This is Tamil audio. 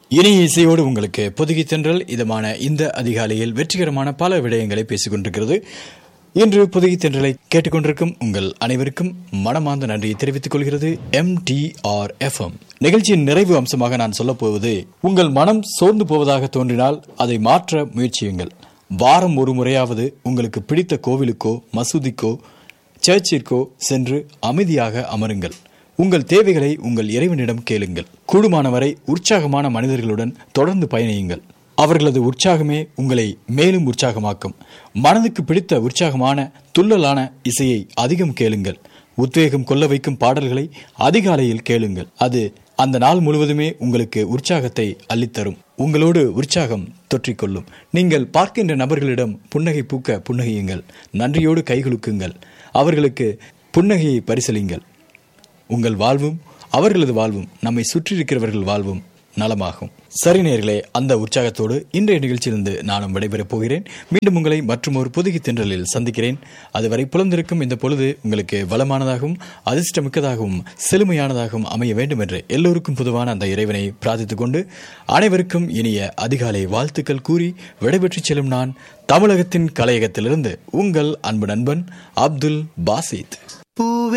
இனிய இசையோடு உங்களுக்கு பொதுகி தென்றல் இதமான இந்த அதிகாலையில் வெற்றிகரமான பல விடயங்களை பேசிக் கொண்டிருக்கிறது இன்று பொதுகி தென்றலை கேட்டுக்கொண்டிருக்கும் உங்கள் அனைவருக்கும் மனமார்ந்த நன்றியை தெரிவித்துக் கொள்கிறது M T R F M நிகழ்ச்சியின் நிறைவு அம்சமாக நான் சொல்லப் போவது உங்கள் மனம் சோர்ந்து போவதாக தோன்றினால் அதை மாற்ற முயற்சியுங்கள் வாரம் ஒரு முறையாவது உங்களுக்கு பிடித்த கோவிலுக்கோ மசூதிக்கோ சர்ச்சிற்கோ சென்று அமைதியாக அமருங்கள் உங்கள் தேவைகளை உங்கள் இறைவனிடம் கேளுங்கள் கூடுமானவரை உற்சாகமான மனிதர்களுடன் தொடர்ந்து பயணியுங்கள் அவர்களது உற்சாகமே உங்களை மேலும் உற்சாகமாக்கும் மனதுக்கு பிடித்த உற்சாகமான துள்ளலான இசையை அதிகம் கேளுங்கள் உத்வேகம் கொள்ள வைக்கும் பாடல்களை அதிகாலையில் கேளுங்கள் அது அந்த நாள் முழுவதுமே உங்களுக்கு உற்சாகத்தை அள்ளித்தரும் உங்களோடு உற்சாகம் தொற்றிக்கொள்ளும் நீங்கள் பார்க்கின்ற நபர்களிடம் புன்னகை பூக்க புன்னகையுங்கள் நன்றியோடு கைகுலுக்குங்கள் அவர்களுக்கு புன்னகையை பரிசலிங்கள் உங்கள் வாழ்வும் அவர்களது வாழ்வும் நம்மை சுற்றியிருக்கிறவர்கள் வாழ்வும் நலமாகும் சரி நேர்களே அந்த உற்சாகத்தோடு இன்றைய நிகழ்ச்சியிலிருந்து நானும் விடைபெறப் போகிறேன் மீண்டும் உங்களை மற்றும் ஒரு புதுகி தென்றலில் சந்திக்கிறேன் அதுவரை புலந்திருக்கும் இந்த பொழுது உங்களுக்கு வளமானதாகவும் அதிர்ஷ்டமிக்கதாகவும் செழுமையானதாகவும் அமைய வேண்டும் என்று எல்லோருக்கும் பொதுவான அந்த இறைவனை பிரார்த்தித்துக் கொண்டு அனைவருக்கும் இனிய அதிகாலை வாழ்த்துக்கள் கூறி விடைபெற்றுச் செல்லும் நான் தமிழகத்தின் கலையகத்திலிருந்து உங்கள் அன்பு நண்பன் அப்துல் பாசித்